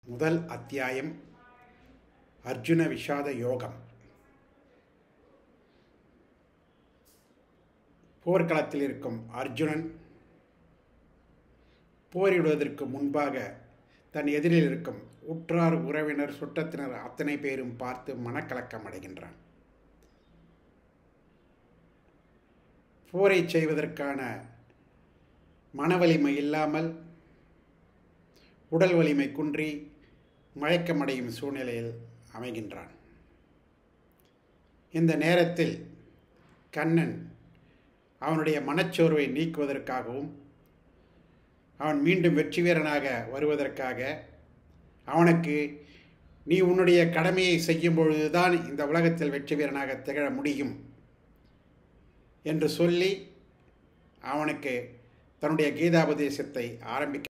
முதல் அத்தியாயம் அர்ஜுன விஷாத யோகம் போர்க்களத்தில் இருக்கும் அர்ஜுனன் போரிடுவதற்கு முன்பாக தன் எதிரில் இருக்கும் உற்றார் உறவினர் சுற்றத்தினர் அத்தனை பேரும் பார்த்து மனக்கலக்கம் அடைகின்றான் போரை செய்வதற்கான மனவலிமை இல்லாமல் உடல் வலிமை குன்றி மயக்கமடையும் சூழ்நிலையில் அமைகின்றான் இந்த நேரத்தில் கண்ணன் அவனுடைய மனச்சோர்வை நீக்குவதற்காகவும் அவன் மீண்டும் வெற்றி வீரனாக வருவதற்காக அவனுக்கு நீ உன்னுடைய கடமையை செய்யும் பொழுதுதான் இந்த உலகத்தில் வெற்றி வீரனாக திகழ முடியும் என்று சொல்லி அவனுக்கு தன்னுடைய கீதாபதேசத்தை ஆரம்பிக்க